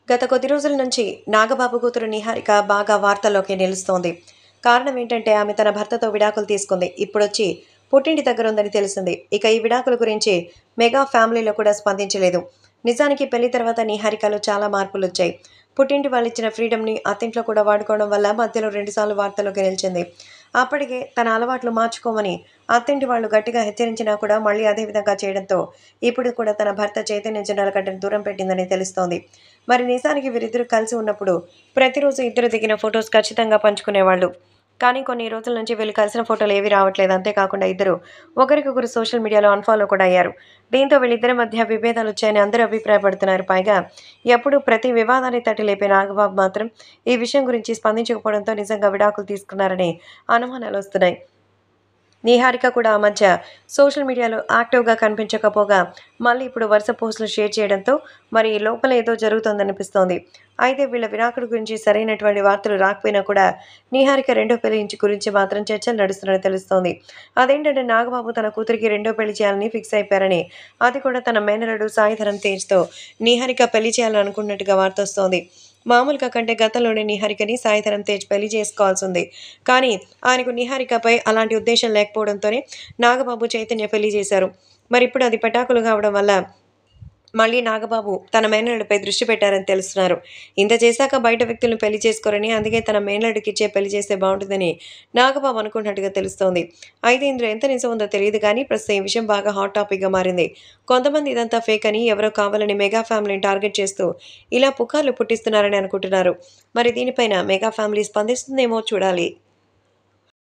గత కొద్ది రోజుల నుంచి నాగబాబు కూతురు నిహారిక బాగా వార్తల్లోకి నిలుస్తోంది కారణం ఏంటంటే ఆమె తన భర్తతో విడాకులు తీసుకుంది ఇప్పుడొచ్చి పుట్టింటి దగ్గర ఉందని తెలిసింది ఇక ఈ విడాకుల గురించి మెగా ఫ్యామిలీలో కూడా స్పందించలేదు నిజానికి పెళ్లి తర్వాత నిహారికలో చాలా మార్పులు వచ్చాయి పుట్టింటి వాళ్ళు ఇచ్చిన ఫ్రీడమ్ని అత్తింట్లో కూడా వాడుకోవడం వల్ల మధ్యలో రెండుసార్లు వార్తల్లోకి నిలిచింది అప్పటికే తన అలవాట్లు మార్చుకోమని అత్తింటి వాళ్ళు గట్టిగా హెచ్చరించినా కూడా మళ్ళీ అదే విధంగా చేయడంతో ఇప్పుడు కూడా తన భర్త చైతన్య జనాలకంటే దూరం పెట్టిందని తెలుస్తోంది మరి నిజానికి వీరిద్దరూ కలిసి ఉన్నప్పుడు ప్రతిరోజు ఇద్దరు దిగిన ఫొటోస్ ఖచ్చితంగా పంచుకునేవాళ్ళు కానీ కొన్ని రోజుల నుంచి వీళ్ళు కలిసిన ఫోటోలు ఏవి రావట్లేదు అంతేకాకుండా ఇద్దరు ఒకరికొకరు సోషల్ మీడియాలో అన్ఫాలో కూడా అయ్యారు దీంతో వీళ్ళిద్దరి మధ్య విభేదాలు వచ్చాయని అందరూ అభిప్రాయపడుతున్నారు పైగా ఎప్పుడు ప్రతి వివాదాన్ని తట్టి లేపే నాగబాబు మాత్రం ఈ విషయం గురించి స్పందించకపోవడంతో నిజంగా విడాకులు తీసుకున్నారని అనుమానాలు వస్తున్నాయి నిహారిక కూడా ఆ మధ్య సోషల్ మీడియాలో యాక్టివ్గా కనిపించకపోగా మళ్ళీ ఇప్పుడు వరుస పోస్టులు షేర్ చేయడంతో మరి ఈ లోపల ఏదో జరుగుతోందనిపిస్తోంది అయితే వీళ్ళ విడాకుడు గురించి సరైనటువంటి వార్తలు రాకపోయినా కూడా నిహారిక రెండో పెళ్లి ఇంచి గురించి మాత్రం చర్చలు నడుస్తున్నట్టు తెలుస్తోంది అదేంటంటే నాగబాబు తన కూతురికి రెండో పెళ్లి చేయాలని ఫిక్స్ అయిపోయారని అది కూడా తన మేనరుడు సాయిధరం తేజ్తో నిహారిక పెళ్లి చేయాలని అనుకున్నట్టుగా వార్త వస్తోంది మామూలుగా కంటే గతంలోనే నిహారికని సాయిధరం తేజ్ పెళ్లి చేసుకోవాల్సి ఉంది కానీ ఆయనకు నిహారికపై అలాంటి ఉద్దేశం లేకపోవడంతోనే నాగబాబు చైతన్య పెళ్లి చేశారు మరి ఇప్పుడు అది పెటాకులు కావడం వల్ల మళ్ళీ నాగబాబు తన మేనల్లుడిపై దృష్టి పెట్టారని తెలుస్తున్నారు ఇంత చేశాక బయట వ్యక్తులను పెళ్లి చేసుకోరని అందుకే తన మేనల్లుడికి ఇచ్చే పెళ్లి చేస్తే బాగుంటుందని నాగబాబు అనుకున్నట్టుగా తెలుస్తోంది అయితే ఇందులో ఎంత నిజం ఉందో తెలియదు కానీ ప్రస్తుతం ఈ విషయం బాగా హాట్ టాపిక్గా మారింది కొంతమంది ఇదంతా ఫేక్ అని ఎవరో కావాలని మెగా ఫ్యామిలీని టార్గెట్ చేస్తూ ఇలా పుకార్లు పుట్టిస్తున్నారని అనుకుంటున్నారు మరి దీనిపైన మెగా ఫ్యామిలీ స్పందిస్తుందేమో చూడాలి